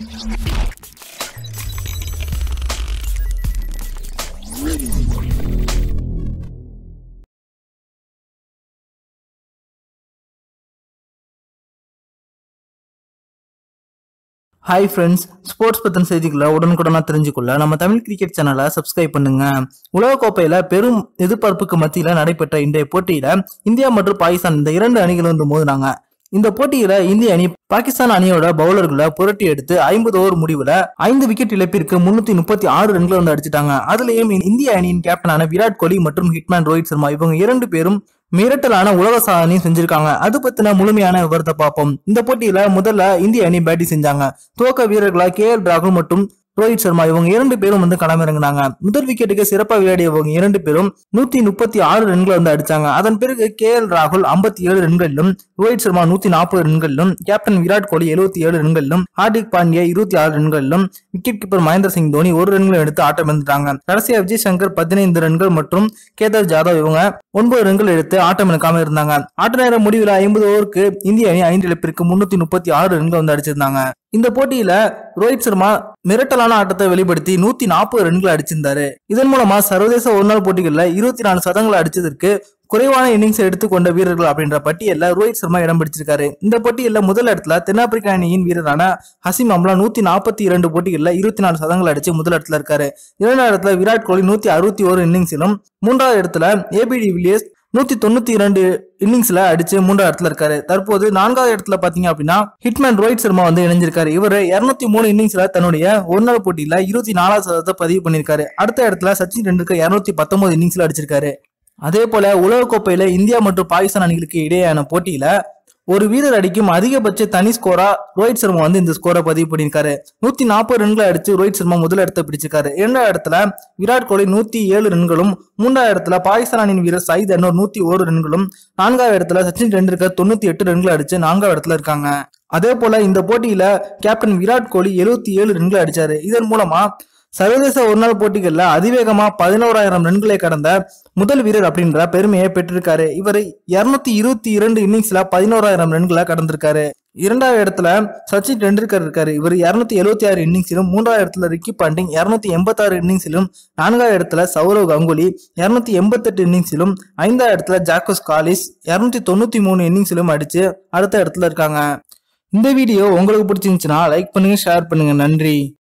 hi friends sports பத்தின செய்திகளை உடனுக்குடனா தெரிஞ்சுக்கொள்ள நம்ம தமிழ் கிரிக்கெட் சேனலை சப்ஸ்கிரைப் பண்ணுங்க உலகக்கோப்பையில பெரும் எதிர்பார்ப்புக்கு மத்தியில நடைபெற்ற இன்றைய போட்டியில இந்தியா மற்றும் பாகிஸ்தான் இந்த இரண்டு அணிகள் வந்து மோதினாங்க இந்த போட்டியில இந்திய அணி பாகிஸ்தான் அணியோட பவுலர்களை புரட்டி எடுத்து ஐம்பது ஓவர் முடிவுல ஐந்து விக்கெட் இழப்பிற்கு முன்னூத்தி முப்பத்தி ஆறு ரன்களை வந்து அடிச்சிட்டாங்க அதுலயும் இந்திய அணியின் கேப்டனான விராட் கோலி மற்றும் ஹிட்மேன் ரோஹித் சர்மா இவங்க இரண்டு பேரும் மிரட்டலான உலக சாதனையும் செஞ்சிருக்காங்க அது பத்தின முழுமையான விவரத்தை பார்ப்போம் இந்த போட்டியில முதல்ல இந்திய அணி பேட்டிங் செஞ்சாங்க துவக்க வீரர்களா கே எல் ராகுல் மற்றும் ரோஹித் சர்மா இவங்க இரண்டு பேரும் வந்து களமிறங்கினாங்க முதல் விக்கெட்டுக்கு சிறப்பாக விளையாடியவங்க இரண்டு பேரும் நூத்தி முப்பத்தி ஆறு ரன்களை வந்து அடிச்சாங்க அதன் பிறகு கே எல் ராகுல் ஐம்பத்தி ஏழு ரன்களிலும் ரோஹித் சர்மா நூத்தி நாற்பது ரன்களிலும் கேப்டன் விராட் கோலி எழுபத்தி ஏழு ரன்களிலும் ஹார்திக் பாண்டியா இருபத்தி ஆறு ரன்களிலும் விக்கெட் கீப்பர் மகேந்திர சிங் தோனி ஒரு ரன்களை எடுத்து ஆட்டம் இழந்துட்டாங்க கடைசியா விஜய் சங்கர் பதினைந்து ரன்கள் மற்றும் கேதார் ஜாதவ் இவங்க ஒன்பது ரன்கள் எடுத்து ஆட்டம் இழக்காம இருந்தாங்க ஆட்ட நேர முடிவில் ஐம்பது ஓவருக்கு இந்திய அணி ஐந்து இழப்பிற்கு முன்னூத்தி முப்பத்தி ஆறு ரன்கள் வந்து அடிச்சிருந்தாங்க இந்த போட்டியில ரோஹித் சர்மா மிரட்டலான ஆட்டத்தை வெளிப்படுத்தி நூத்தி நாற்பது ரன்கள் அடிச்சிருந்தாரு இதன் மூலமா சர்வதேச ஒருநாள் போட்டிகள்ல இருபத்தி நாலு சதங்களை அடிச்சதற்கு குறைவான இன்னிங்ஸ் எடுத்துக்கொண்ட வீரர்கள் அப்படின்ற பட்டியல்ல ரோஹித் சர்மா இடம் பிடிச்சிருக்காரு இந்த பட்டியல்ல முதல் இடத்துல தென்னாப்பிரிக்கா அணியின் வீரரான ஹசிம் அம்லா நூத்தி நாற்பத்தி இரண்டு போட்டிகள்ல இருபத்தி நாலு சதங்கள் அடிச்சு முதல் இடத்துல இருக்காரு இரண்டாவது இடத்துல விராட் கோலி நூத்தி அறுபத்தி ஒரு இன்னிங்ஸிலும் மூன்றாவது இடத்துல ஏபிடி வில்லியர்ஸ் நூத்தி தொண்ணூத்தி இரண்டு இன்னிங்ஸ்ல அடிச்சு மூன்றாவது இடத்துல இருக்காரு தற்போது நான்காவது இடத்துல பாத்தீங்க அப்படின்னா ஹிட்மேன் ரோஹித் சர்மா வந்து இணைஞ்சிருக்காரு இவர் இருநூத்தி மூணு இன்னிங்ஸ்ல தன்னுடைய ஒரு நாள் போட்டியில இருபத்தி நாலாவது சதத்தை பதிவு பண்ணிருக்காரு அடுத்த இடத்துல சச்சின் டெண்டுல்கர் இருநூத்தி பத்தொன்பது இன்னிங்ஸ்ல அடிச்சிருக்காரு அதே போல உலகக்கோப்பையில இந்தியா மற்றும் பாகிஸ்தான் அணிகளுக்கு இடையேயான போட்டியில ஒரு வீரர் அடிக்கும் அதிகபட்ச தனி ஸ்கோரா ரோஹித் சர்மா வந்து இந்த ஸ்கோரை பதிவு பண்ணியிருக்காரு நூத்தி நாற்பது ரன்களை அடிச்சு ரோஹித் சர்மா முதல் இடத்தை பிடிச்சிருக்காரு இரண்டாவது இடத்துல விராட் கோலி நூத்தி ஏழு ரன்களும் மூன்றாவது இடத்துல பாகிஸ்தான் அணியின் வீரர் சயித் அன்னூர் நூத்தி ஒரு ரன்களும் நான்காவது இடத்துல சச்சின் டெண்டுல்கர் தொண்ணூத்தி எட்டு ரன்கள் அடிச்சு நான்காவது இடத்துல இருக்காங்க அதே போல இந்த போட்டியில கேப்டன் விராட் கோலி எழுபத்தி ஏழு ரன்கள் அடிச்சாரு இதன் மூலமா சர்வதேச ஒருநாள் போட்டிகள்ல அதிவேகமா பதினோராயிரம் ரன்களை கடந்த முதல் வீரர் அப்படின்ற பெருமையை பெற்றிருக்காரு இவர் இருநூத்தி இருபத்தி இரண்டு இன்னிங்ஸ்ல பதினோராயிரம் ரன்களை கடந்திருக்காரு இரண்டாவது இடத்துல சச்சின் டெண்டுல்கர் இருக்காரு இவர் இருநூத்தி எழுபத்தி ஆறு இன்னிங்ஸிலும் மூன்றாவது இடத்துல ரிக்கி பாண்டிங் இருநூத்தி எண்பத்தி ஆறு இன்னிங்ஸிலும் நான்காவது இடத்துல சௌரவ் கங்குலி இருநூத்தி எண்பத்தெட்டு இன்னிங்ஸிலும் ஐந்தாவது இடத்துல ஜாக்கோஸ் காலிஸ் இருநூத்தி தொண்ணூத்தி மூணு இன்னிங்ஸிலும் அடிச்சு அடுத்த இடத்துல இருக்காங்க இந்த வீடியோ உங்களுக்கு பிடிச்சிருந்துச்சுன்னா லைக் பண்ணுங்க ஷேர் பண்ணுங்க நன்றி